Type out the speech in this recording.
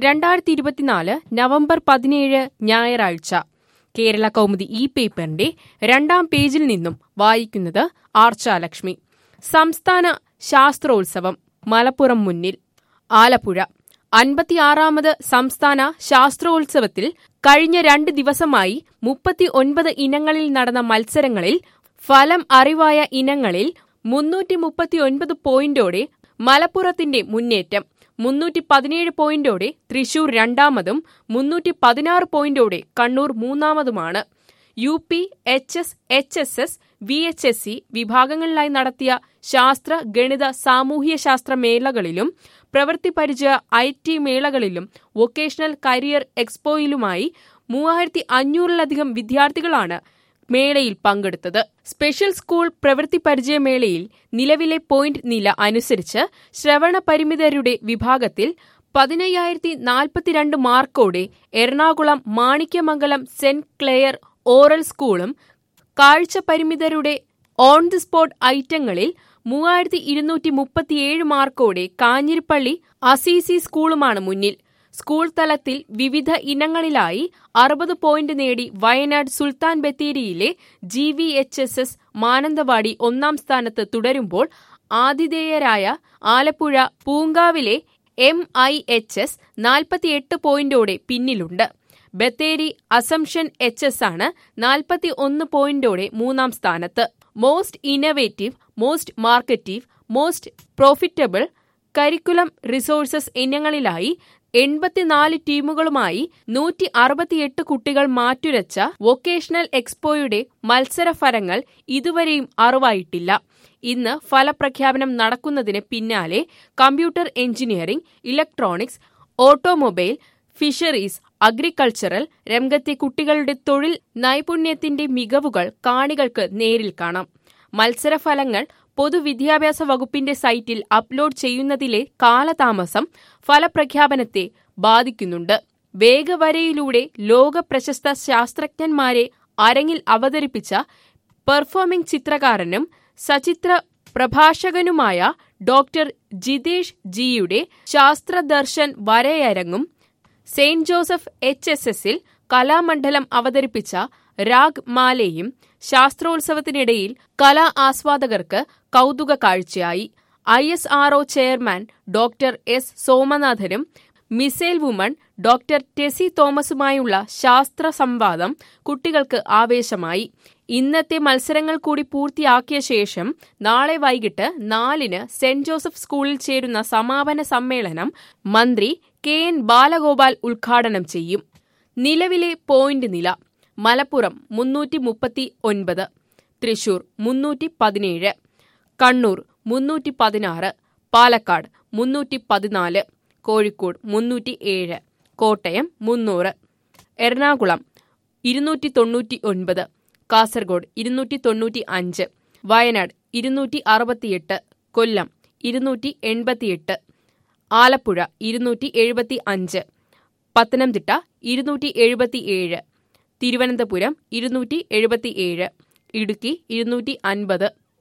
രണ്ടായിരത്തി ഇരുപത്തിനാല് നവംബർ പതിനേഴ് ഞായറാഴ്ച കേരള കൗമുദി ഈ പേപ്പറിന്റെ രണ്ടാം പേജിൽ നിന്നും വായിക്കുന്നത് ആർച്ചാലക്ഷ്മി സംസ്ഥാന ശാസ്ത്രോത്സവം മലപ്പുറം മുന്നിൽ ആലപ്പുഴ അൻപത്തിയാറാമത് സംസ്ഥാന ശാസ്ത്രോത്സവത്തിൽ കഴിഞ്ഞ രണ്ട് ദിവസമായി മുപ്പത്തി ഒൻപത് ഇനങ്ങളിൽ നടന്ന മത്സരങ്ങളിൽ ഫലം അറിവായ ഇനങ്ങളിൽ മുന്നൂറ്റി മുപ്പത്തിയൊൻപത് പോയിന്റോടെ മലപ്പുറത്തിന്റെ മുന്നേറ്റം മുന്നൂറ്റി പതിനേഴ് പോയിന്റോടെ തൃശൂർ രണ്ടാമതും മുന്നൂറ്റി പതിനാറ് പോയിന്റോടെ കണ്ണൂർ മൂന്നാമതുമാണ് U P H S H S S V H S C വിഭാഗങ്ങളിലായി നടത്തിയ ശാസ്ത്ര ഗണിത സാമൂഹ്യശാസ്ത്ര മേളകളിലും പ്രവൃത്തി പരിചയ ഐ ടി മേളകളിലും വൊക്കേഷണൽ കരിയർ എക്സ്പോയിലുമായി മൂവായിരത്തി അഞ്ഞൂറിലധികം വിദ്യാർത്ഥികളാണ് മേളയിൽ പങ്കെടുത്തത് സ്പെഷ്യൽ സ്കൂൾ പ്രവൃത്തി പരിചയമേളയിൽ നിലവിലെ പോയിന്റ് നില അനുസരിച്ച് ശ്രവണ പരിമിതരുടെ വിഭാഗത്തിൽ പതിനയ്യായിരത്തി നാൽപ്പത്തിരണ്ട് മാർക്കോടെ Ernakulam Manikyamangalam Saint Clare oral സ്കൂളും കാഴ്ച പരിമിതരുടെ ഓൺ ദി സ്പോട്ട് ഐറ്റങ്ങളിൽ മൂവായിരത്തി ഇരുന്നൂറ്റി മുപ്പത്തിയേഴ് മാർക്കോടെ കാഞ്ഞിരപ്പള്ളി അസീസി സ്കൂളുമാണ് മുന്നിൽ സ്കൂൾ തലത്തിൽ വിവിധ ഇനങ്ങളിലായി അറുപത് പോയിന്റ് നേടി വയനാട് സുൽത്താൻ ബത്തേരിയിലെ G V H S S Mananthavady ഒന്നാം സ്ഥാനത്ത് തുടരുമ്പോൾ ആതിഥേയരായ ആലപ്പുഴ പൂങ്കാവിലെ എം ഐ എച്ച് എസ് നാൽപ്പത്തിയെട്ട് പോയിന്റോടെ പിന്നിലുണ്ട് ബത്തേരി അസംഷൻ എച്ച് എസ് ആണ് നാൽപ്പത്തി ഒന്ന് പോയിന്റോടെ മൂന്നാം സ്ഥാനത്ത് most innovative most marketable most profitable curriculum resources ഇനങ്ങളിലായി എൺപത്തിനാല് ടീമുകളുമായി നൂറ്റി അറുപത്തിയെട്ട് കുട്ടികൾ മാറ്റുരച്ച വൊക്കേഷണൽ എക്സ്പോയുടെ മത്സരഫലങ്ങൾ ഇതുവരെയും അറിവായിട്ടില്ല ഇന്ന് ഫലപ്രഖ്യാപനം നടക്കുന്നതിന് പിന്നാലെ computer engineering electronics automobile fisheries agricultural രംഗത്തെ കുട്ടികളുടെ തൊഴിൽ നൈപുണ്യത്തിന്റെ മികവുകൾ കാണികൾക്ക് നേരിൽ കാണാം മത്സരഫലങ്ങൾ പൊതുവിദ്യാഭ്യാസ വകുപ്പിന്റെ സൈറ്റിൽ അപ്ലോഡ് ചെയ്യുന്നതിലെ കാലതാമസം ഫലപ്രഖ്യാപനത്തെ ബാധിക്കുന്നുണ്ട് വേഗവരയിലൂടെ ലോക പ്രശസ്ത ശാസ്ത്രജ്ഞന്മാരെ അരങ്ങിൽ അവതരിപ്പിച്ച പെർഫോമിംഗ് ചിത്രകാരനും സചിത്ര പ്രഭാഷകനുമായ ഡോക്ടർ ജിതേഷ് ജിയുടെ ശാസ്ത്രദർശൻ വരയരങ്ങും സെയിന്റ് ജോസഫ് എച്ച് എസ് എസിൽ കലാമണ്ഡലം അവതരിപ്പിച്ച രാഗ് മാലയും ശാസ്ത്രോത്സവത്തിനിടയിൽ കലാ ആസ്വാദകർക്ക് കൗതുക കാഴ്ചയായി I S R O chairman doctor S സോമനാഥനും മിസൈൽ വുമൺ ഡോക്ടർ ടെസി തോമസുമായുള്ള ശാസ്ത്ര സംവാദം കുട്ടികൾക്ക് ആവേശമായി ഇന്നത്തെ മത്സരങ്ങൾ കൂടി പൂർത്തിയാക്കിയ ശേഷം നാളെ വൈകിട്ട് നാലിന് സെന്റ് ജോസഫ് സ്കൂളിൽ ചേരുന്ന സമാപന സമ്മേളനം മന്ത്രി കെ എൻ ബാലഗോപാൽ ഉദ്ഘാടനം ചെയ്യും നിലവിലെ പോയിന്റ് നില മലപ്പുറം മുന്നൂറ്റി മുപ്പത്തി ഒൻപത് തൃശൂർ മുന്നൂറ്റി പതിനേഴ് കണ്ണൂർ മുന്നൂറ്റി പതിനാറ് പാലക്കാട് മുന്നൂറ്റി പതിനാല് കോഴിക്കോട് മുന്നൂറ്റി ഏഴ് കോട്ടയം മുന്നൂറ് എറണാകുളം ഇരുന്നൂറ്റി തൊണ്ണൂറ്റി ഒൻപത് കാസർഗോഡ് ഇരുന്നൂറ്റി തൊണ്ണൂറ്റി അഞ്ച് വയനാട് ഇരുന്നൂറ്റി അറുപത്തിയെട്ട് കൊല്ലം ഇരുന്നൂറ്റി എൺപത്തിയെട്ട് ആലപ്പുഴ ഇരുന്നൂറ്റി എഴുപത്തി അഞ്ച് പത്തനംതിട്ട ഇരുന്നൂറ്റി എഴുപത്തി ഏഴ് തിരുവനന്തപുരം ഇരുന്നൂറ്റി എഴുപത്തി ഏഴ് ഇടുക്കി ഇരുന്നൂറ്റി അൻപത്